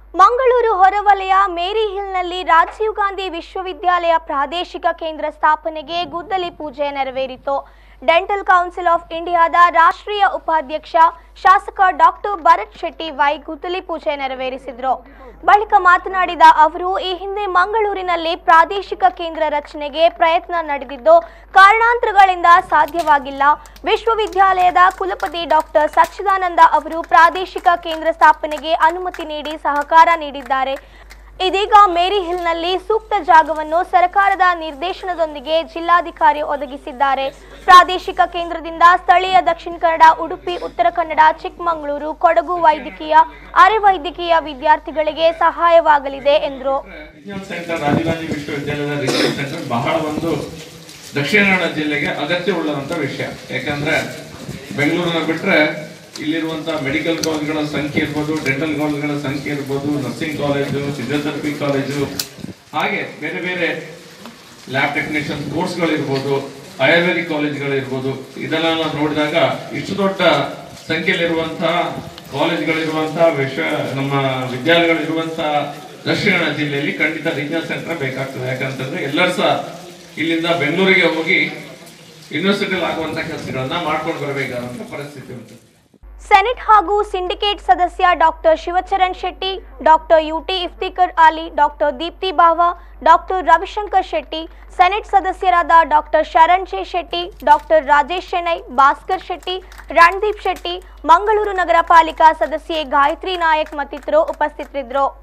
ಮಂಗಳೂರು ಹೊರವಲಯ ಮೇರಿ ಹಿಲ್ನಲ್ಲಿ ರಾಜೀವ್ ಗಾಂಧಿ ವಿಶ್ವವಿದ್ಯಾಲಯ ಪ್ರಾದೇಶಿಕ ಕೇಂದ್ರ ಸ್ಥಾಪನೆಗೆ ಗುದ್ದಲಿ ಪೂಜೆ ನೆರವೇರಿತು ಡೆಂಟಲ್ ಕೌನ್ಸಿಲ್ ಆಫ್ ಇಂಡಿಯಾದ ರಾಷ್ಟ್ರೀಯ ಉಪಾಧ್ಯಕ್ಷ ಶಾಸಕ ಡಾಕ್ಟರ್ ಭರತ್ ಶೆಟ್ಟಿ ವೈ ಗುದ್ದಲಿ ಪೂಜೆ ನೆರವೇರಿಸಿದರು ಬಳಿಕ ಮಾತನಾಡಿದ ಅವರು ಈ ಹಿಂದೆ ಮಂಗಳೂರಿನಲ್ಲಿ ಪ್ರಾದೇಶಿಕ ಕೇಂದ್ರ ರಚನೆಗೆ ಪ್ರಯತ್ನ ನಡೆದಿದ್ದು ಕಾರಣಾಂತರಗಳಿಂದ ಸಾಧ್ಯವಾಗಿಲ್ಲ ವಿಶ್ವವಿದ್ಯಾಲಯದ ಕುಲಪತಿ ಡಾಕ್ಟರ್ ಸಚ್ಚಿದಾನಂದ ಅವರು ಪ್ರಾದೇಶಿಕ ಕೇಂದ್ರ ಸ್ಥಾಪನೆಗೆ ಅನುಮತಿ ನೀಡಿ ಸಹಕಾರ ನೀಡಿದ್ದಾರೆ ಇದೀಗ ಮೇರಿ ಹಿಲ್ನಲ್ಲಿ ಸೂಕ್ತ ಜಾಗವನ್ನು ಸರ್ಕಾರದ ನಿರ್ದೇಶನದೊಂದಿಗೆ ಜಿಲ್ಲಾಧಿಕಾರಿ ಒದಗಿಸಿದ್ದಾರೆ ಪ್ರಾದೇಶಿಕ ಕೇಂದ್ರದಿಂದ ಸ್ಥಳೀಯ ದಕ್ಷಿಣ ಕನ್ನಡ ಉಡುಪಿ ಉತ್ತರ ಕನ್ನಡ ಚಿಕ್ಕಮಗಳೂರು ಕೊಡಗು ವೈದ್ಯಕೀಯ ಅರೆ ವೈದ್ಯಕೀಯ ವಿದ್ಯಾರ್ಥಿಗಳಿಗೆ ಸಹಾಯವಾಗಲಿದೆ ಎಂದರು ರಿಜಿನಲ್ ಸೆಂಟರ್ ರಾಜೀವ್ ಗಾಂಧಿ ವಿಶ್ವವಿದ್ಯಾಲಯದ ರಿಜಿನಲ್ ಸೆಂಟರ್ ಬಹಳ ಒಂದು ದಕ್ಷಿಣ ಕನ್ನಡ ಜಿಲ್ಲೆಗೆ ಅಗತ್ಯವುಳ್ಳಂತ ವಿಷಯ ಯಾಕಂದ್ರೆ ಬೆಂಗಳೂರನ್ನ ಬಿಟ್ರೆ ಇಲ್ಲಿರುವಂತ ಮೆಡಿಕಲ್ ಕಾಲೇಜ್ಗಳ ಸಂಖ್ಯೆ ಇರ್ಬೋದು ಡೆಂಟಲ್ ಕಾಲೇಜ್ಗಳ ಸಂಖ್ಯೆ ಇರ್ಬೋದು ನರ್ಸಿಂಗ್ ಕಾಲೇಜು ಫಿಸಿಯೋಥೆರಪಿ ಕಾಲೇಜು ಹಾಗೆ ಬೇರೆ ಬೇರೆ ಲ್ಯಾಬ್ ಟೆಕ್ನಿಷಿಯನ್ ಕೋರ್ಸ್ಗಳಿರ್ಬೋದು ಆಯುರ್ವೇದಿಕ್ ಕಾಲೇಜ್ಗಳಿರ್ಬೋದು ಇದನ್ನೆಲ್ಲ ನೋಡಿದಾಗ ಇಷ್ಟು ದೊಡ್ಡ ಸಂಖ್ಯೆಯಲ್ಲಿರುವಂತಹ ಕಾಲೇಜ್ಗಳಿರುವಂತಹ ವಿಶ್ವ ನಮ್ಮ ವಿದ್ಯಾಲಯಗಳಿರುವಂತಹ ದಕ್ಷಿಣ ಕನ್ನಡ ಜಿಲ್ಲೆಯಲ್ಲಿ ಖಂಡಿತ ರೀಜನಲ್ ಸೆಂಟರ್ ಬೇಕಾಗ್ತದೆ ಯಾಕಂತಂದ್ರೆ ಎಲ್ಲರೂ ಸಹ ಇಲ್ಲಿಂದ ಬೆಂಗಳೂರಿಗೆ ಹೋಗಿ ಯೂನಿವರ್ಸಿಟಿಯಲ್ಲಿ ಆಗುವಂತ ಕೆಲಸಗಳನ್ನ ಮಾಡ್ಕೊಂಡು ಬರಬೇಕಾದಂತ ಪರಿಸ್ಥಿತಿ ಉಂಟು ಸೆನೆಟ್ ಹಾಗೂ ಸಿಂಡಿಕೇಟ್ ಸದಸ್ಯ doctor Shivacharan Shetty doctor U T Iftikhar Ali doctor Deepti Bawa doctor Ravishankar Shetty senate ಸದಸ್ಯರಾದ doctor Sharan J Shetty doctor Rajesh Shenoy Bhaskar Shetty Randeep Shetty Mangaluru ನಗರ ಪಾಲಿಕಾ ಸದಸ್ಯೆ ಗಾಯತ್ರಿ ನಾಯಕ್ ಮತ್ತಿತರರು ಉಪಸ್ಥಿತರಿದ್ದರು